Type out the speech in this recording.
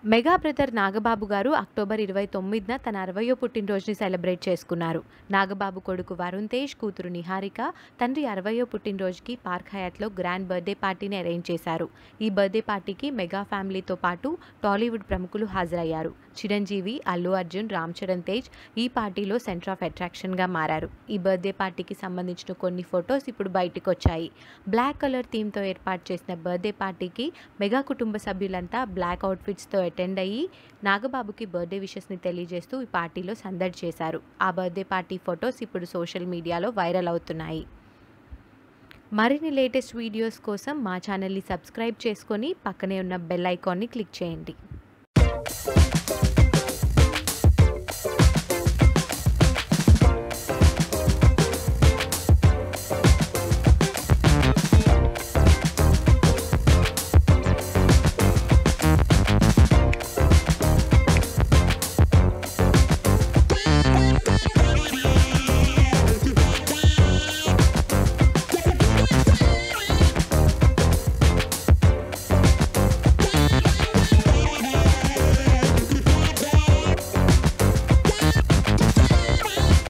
mega brother Nagababu గారు October ఇరవై తొమ్మిదిన తన అరవయో పుట్టినరోజుని సెలబ్రేట్ చేసుకున్నారు నాగబాబు కొడుకు వరుణ్ తేజ్ కూతురు నిహారిక తండ్రి అరవయో పుట్టినరోజుకి పార్క్ హయాత్లో గ్రాండ్ బర్త్డే పార్టీని అరేంజ్ చేశారు ఈ బర్త్డే పార్టీకి మెగా ఫ్యామిలీతో పాటు టాలీవుడ్ ప్రముఖులు హాజరయ్యారు చిరంజీవి అల్లు అర్జున్ రామ్ చరణ్ తేజ్ ఈ పార్టీలో సెంటర్ ఆఫ్ అట్రాక్షన్గా మారారు ఈ బర్త్డే పార్టీకి సంబంధించిన కొన్ని ఫొటోస్ ఇప్పుడు బయటకు వచ్చాయి బ్లాక్ కలర్ థీమ్తో ఏర్పాటు చేసిన బర్త్డే పార్టీకి మెగా కుటుంబ సభ్యులంతా బ్లాక్ అవుట్ఫిట్స్తో అటెండ్ అయ్యి నాగబాబుకి బర్త్డే విషెస్ని తెలియజేస్తూ ఈ పార్టీలో సందడి చేశారు ఆ బర్త్డే పార్టీ ఫొటోస్ ఇప్పుడు సోషల్ మీడియాలో వైరల్ అవుతున్నాయి మరిన్ని లేటెస్ట్ వీడియోస్ కోసం మా ఛానల్ని సబ్స్క్రైబ్ చేసుకొని పక్కనే ఉన్న బెల్ ఐకాన్ని క్లిక్ చేయండి